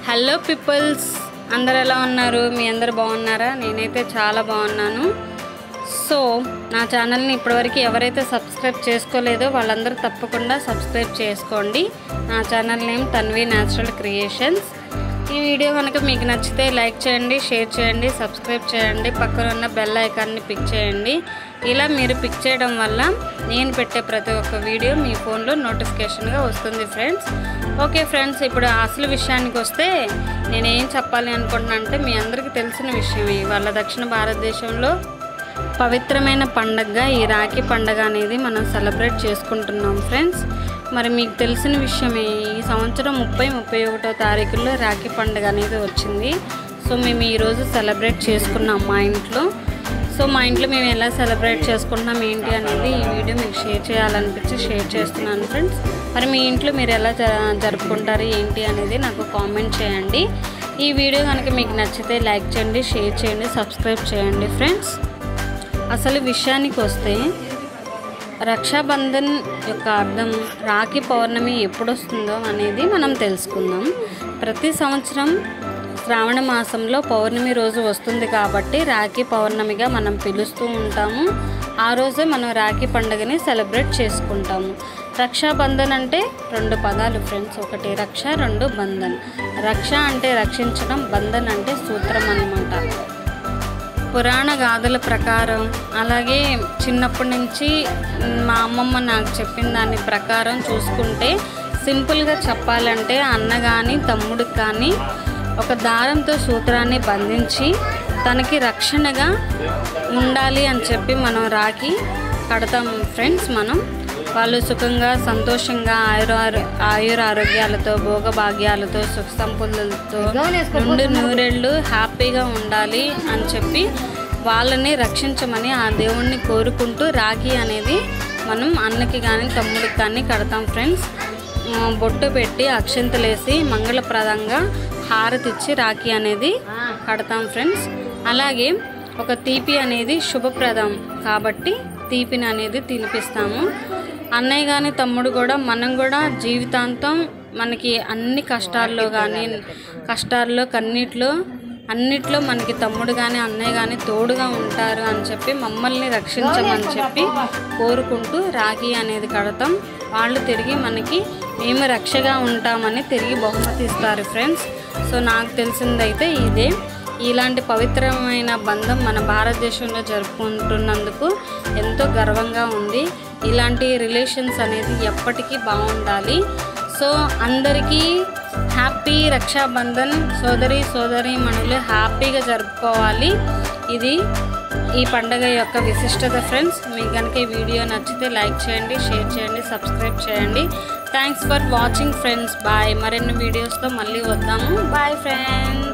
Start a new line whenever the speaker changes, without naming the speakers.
hello peoples అందరు ఎలా ఉన్నారు మీ అందరు బాగున్నారా నేనైతే చాలా బాగున్నాను సో నా ఛానల్ని ఇప్పటివరకు ఎవరైతే సబ్స్క్రైబ్ చేసుకోలేదో వాళ్ళందరూ తప్పకుండా సబ్స్క్రైబ్ చేసుకోండి నా channel name Tanvi natural creations ఈ వీడియో కనుక మీకు నచ్చితే లైక్ చేయండి షేర్ చేయండి సబ్స్క్రైబ్ చేయండి పక్కన ఉన్న బెల్ ఐకాన్ని పిక్ చేయండి ఇలా మీరు పిక్ చేయడం వల్ల నేను పెట్టే ప్రతి ఒక్క వీడియో మీ ఫోన్లో నోటిఫికేషన్గా వస్తుంది ఫ్రెండ్స్ ఓకే ఫ్రెండ్స్ ఇప్పుడు అసలు విషయానికి వస్తే నేను ఏం చెప్పాలి అనుకుంటున్నా అంటే మీ అందరికీ తెలిసిన విషయమే వాళ్ళ దక్షిణ భారతదేశంలో పవిత్రమైన పండగగా ఈ రాఖీ పండగ అనేది మనం సెలబ్రేట్ చేసుకుంటున్నాం ఫ్రెండ్స్ మరి మీకు తెలిసిన విషయమే ఈ సంవత్సరం ముప్పై ముప్పై ఒకటో తారీఖుల్లో రాఖీ పండగ అనేది వచ్చింది సో మేము ఈరోజు సెలబ్రేట్ చేసుకున్నాం మా ఇంట్లో సో మా ఇంట్లో మేము ఎలా సెలబ్రేట్ చేసుకుంటున్నాం ఏంటి అనేది ఈ వీడియో మీకు షేర్ చేయాలనిపించి షేర్ చేస్తున్నాను ఫ్రెండ్స్ మరి మీ ఇంట్లో మీరు ఎలా జ- జరుపుకుంటారు ఏంటి అనేది నాకు కామెంట్ చేయండి ఈ వీడియో కనుక మీకు నచ్చితే లైక్ చేయండి షేర్ చేయండి సబ్స్క్రైబ్ చేయండి ఫ్రెండ్స్ అసలు విషయానికి వస్తే రక్షాబంధన్ యొక్క అర్థం రాఖీ పౌర్ణమి ఎప్పుడు వస్తుందో అనేది మనం తెలుసుకుందాం ప్రతి సంవత్సరం శ్రావణ మాసంలో పౌర్ణమి రోజు వస్తుంది కాబట్టి రాఖీ పౌర్ణమిగా మనం పిలుస్తూ ఉంటాము ఆ రోజే మనం రాఖీ పండుగని సెలబ్రేట్ చేసుకుంటాము రక్షాబంధన్ అంటే రెండు పదాలు ఫ్రెండ్స్ ఒకటి రక్ష రెండు బంధన్ రక్ష అంటే రక్షించడం బంధన్ అంటే సూత్రం అన్నమాట పురాణ గాథల ప్రకారం అలాగే చిన్నప్పటి నుంచి మా అమ్మమ్మ నాకు చెప్పిన దాని ప్రకారం చూసుకుంటే సింపుల్గా చెప్పాలంటే అన్న కానీ తమ్ముడికి కానీ ఒక దారంతో సూత్రాన్ని బంధించి తనకి రక్షణగా ఉండాలి అని చెప్పి మనం రాకి కడతాం ఫ్రెండ్స్ మనం వాళ్ళు సుఖంగా సంతోషంగా ఆయుర ఆయుర ఆరోగ్యాలతో భోగభాగ్యాలతో సుఖ సంపదలతో నుండి నూరేళ్ళు హ్యాపీగా ఉండాలి అని చెప్పి వాళ్ళని రక్షించమని ఆ దేవుణ్ణి కోరుకుంటూ రాఖీ అనేది మనం అన్నకి కానీ తమ్ముడికి కానీ కడతాం ఫ్రెండ్స్ ఆ, బొట్టు పెట్టి అక్షంతలేసి మంగళప్రదంగా హారతిచ్చి రాఖీ అనేది కడతాం ఫ్రెండ్స్ అలాగే ఒక తీపి అనేది శుభప్రదం కాబట్టి తీపిని అనేది తినిపిస్తాము అన్నయ్య కానీ తమ్ముడు కూడా మనం కూడా జీవితాంతం మనకి అన్ని కష్టాల్లో కానీ కష్టాల్లో కన్నీటిలో అన్నిట్లో మనకి తమ్ముడు కానీ అన్నయ్య కానీ తోడుగా ఉంటారు అని చెప్పి మమ్మల్ని రక్షించమని చెప్పి కోరుకుంటూ రాఖీ అనేది కడతాం వాళ్ళు తిరిగి మనకి మేము రక్షగా ఉంటామని తిరిగి బహుమతి ఇస్తారు ఫ్రెండ్స్ సో నాకు తెలిసిందైతే ఇదే ఇలాంటి పవిత్రమైన బంధం మన భారతదేశంలో జరుపుకుంటున్నందుకు ఎంతో గర్వంగా ఉంది ఇలాంటి రిలేషన్స్ అనేది ఎప్పటికీ బాగుండాలి సో అందరికీ హ్యాపీ రక్షాబంధన్ సోదరి సోదరి మనులు హ్యాపీగా జరుపుకోవాలి ఇది ఈ పండగ యొక్క విశిష్టత ఫ్రెండ్స్ మీకు కనుక ఈ వీడియో నచ్చితే లైక్ చేయండి షేర్ చేయండి సబ్స్క్రైబ్ చేయండి thanks for watching friends bye మరిన్ని వీడియోస్తో మళ్ళీ వద్దాము బాయ్ ఫ్రెండ్స్